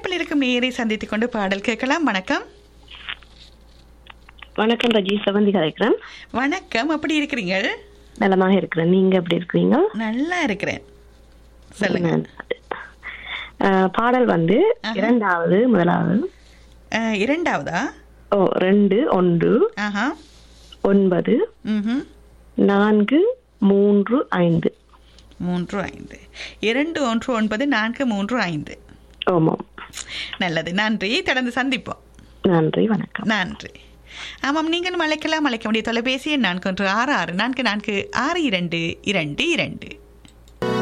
அழைப்பில் இருக்கும் நேரை சந்தித்துக் கொண்டு பாடல் கேட்கலாம் வணக்கம் வணக்கம் ரஜி செவந்தி கலைக்கிறேன் வணக்கம் எப்படி இருக்கிறீங்க நலமாக இருக்கிறேன் நீங்க எப்படி இருக்கிறீங்க நல்லா இருக்கிறேன் சொல்லுங்க அஹ், பாடல் வந்து இரண்டாவது முதலாவது அஹ், இரண்டாவதா ஓ ரெண்டு ஒன்று ஆஹா ஒன்பது ம் நான்கு மூன்று ஐந்து மூன்று ஐந்து இரண்டு ஒன்று ஒன்பது நான்கு மூன்று ஐந்து ஆமாம் நல்லது நன்றி தொடர்ந்து சந்திப்போம் நன்றி வணக்கம் நன்றி ஆமாம் நீங்கள் அழைக்கலாம் அழைக்க வேண்டிய தொலைபேசி எண் நான்கு ஒன்று ஆறு ஆறு நான்கு நான்கு ஆறு இரண்டு இரண்டு இரண்டு